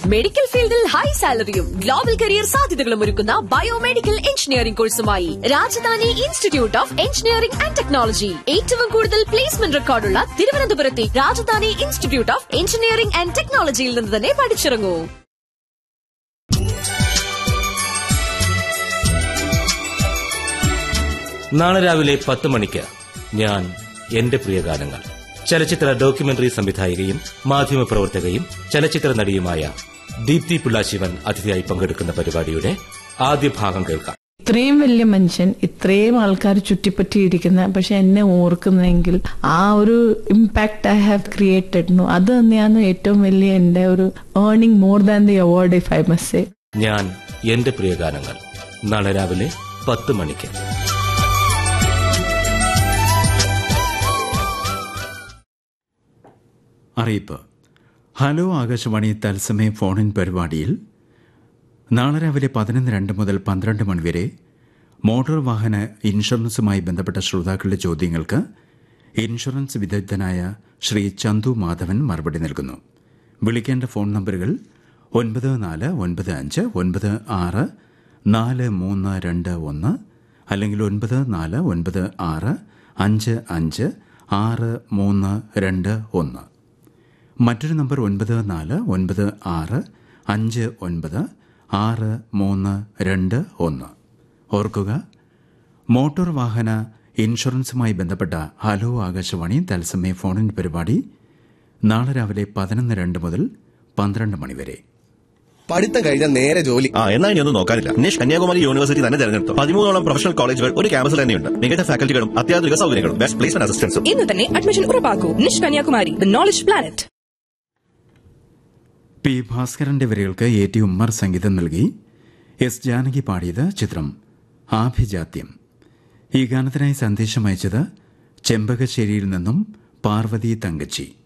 medical ഫീൽഡിൽ high സാലറിയും global career സാധ്യതകളും ഒരുക്കുന്ന ബയോമെഡിക്കൽ എഞ്ചിനീയറിംഗ് കോഴ്സുമായി Rajadhani institute of engineering and technology ഏറ്റവും കൂടുതൽ പ്ലേസ്മെന്റ് റെക്കോർഡുള്ള തിരുവനന്തപുരത്തെ Rajadhani institute of engineering and ടെക്നോളജിയിൽ നിന്ന് തന്നെ പഠിച്ചിറങ്ങൂ നാളെ രാവിലെ പത്ത് മണിക്ക് ഞാൻ എന്റെ പ്രിയ ഗാനങ്ങൾ ചലച്ചിത്ര ഡോക്യുമെന്ററി സംവിധായികയും മാധ്യമപ്രവർത്തകയും ചലച്ചിത്ര നടിയുമായ ദീപ്തി പിള്ളാശിവൻ അതിഥിയായി പങ്കെടുക്കുന്ന പരിപാടിയുടെ ആദ്യ ഭാഗം കേൾക്കാം ഇത്രയും വലിയ മനുഷ്യൻ ഇത്രയും ആൾക്കാർ ചുറ്റിപ്പറ്റിയിരിക്കുന്ന പക്ഷെ എന്നെ ഓർക്കുന്നെങ്കിൽ ആ ഒരു ഇമ്പാക്ട് ഐ ഹാവ് ക്രിയേറ്റഡ് നു അത് തന്നെയാണ് ഏറ്റവും വലിയ എന്റെ ഒരു earning more than the award if I must say ഞാൻ എന്റെ പ്രിയ ഗാനങ്ങൾ നാളെ രാവിലെ പത്ത് മണിക്ക് അറിയിപ്പ് ഹലോ ആകാശവാണി തത്സമയ ഫോണിൻ പരിപാടിയിൽ നാളെ രാവിലെ പതിനൊന്ന് രണ്ട് മുതൽ പന്ത്രണ്ട് മണിവരെ മോട്ടോർ വാഹന ഇൻഷുറൻസുമായി ബന്ധപ്പെട്ട ശ്രോതാക്കളുടെ ചോദ്യങ്ങൾക്ക് ഇൻഷുറൻസ് വിദഗ്ധനായ ശ്രീ ചന്തു മാധവൻ മറുപടി നൽകുന്നു വിളിക്കേണ്ട ഫോൺ നമ്പറുകൾ ഒൻപത് നാല് ഒൻപത് അഞ്ച് ഒൻപത് ആറ് നാല് മൂന്ന് രണ്ട് ഒന്ന് അല്ലെങ്കിൽ ഒൻപത് നാല് ഒൻപത് ആറ് അഞ്ച് അഞ്ച് ആറ് മൂന്ന് രണ്ട് ഒന്ന് മറ്റൊരു നമ്പർ ഒൻപത് നാല് ഒൻപത് ആറ് അഞ്ച് ഒൻപത് ആറ് മൂന്ന് രണ്ട് ഒന്ന് ഓർക്കുക മോട്ടോർ വാഹന ഇൻഷുറൻസുമായി ബന്ധപ്പെട്ട ഹലോ ആകാശവാണി തത്സമയ ഫോണിൻ പരിപാടി നാളെ രാവിലെ പതിനൊന്ന് രണ്ട് മുതൽ പന്ത്രണ്ട് മണി വരെ പഠിത്തം കഴിഞ്ഞാൽ നേരെ ജോലി ആ എന്നാ ഇനി ഒന്നും നോക്കാനില്ല നിഷ് കന്യാകുമാരി യൂണിവേഴ്സിറ്റി തന്നെ തെരഞ്ഞെടുത്തു പതിമൂന്നോളം പ്രൊഫഷണൽ കോളേജുകൾ ഒരു ക്യാമ്പസിൽ തന്നെയുണ്ട് മികച്ച ഫാക്കൽറ്റികളും അത്യാധുനിക സൗകര്യങ്ങളും ബെസ്റ്റ് പ്ലേസ്മെന്റ് അസിസ്റ്റൻസും ഇന്ന് തന്നെ അഡ്മിഷൻ ഉറപ്പാക്കൂ NISH Kanyakumari the knowledge planet P ഭാസ്കരന്റെ വരികൾക്ക് എ ടി ഉമ്മർ സംഗീതം നൽകി എസ് ജാനകി പാടിയത് ചിത്രം ആഭിജാത്യം ഈ ഗാനത്തിനായി സന്ദേശം അയച്ചത് ചെമ്പകശ്ശേരിയിൽ നിന്നും പാർവതി തങ്കച്ചി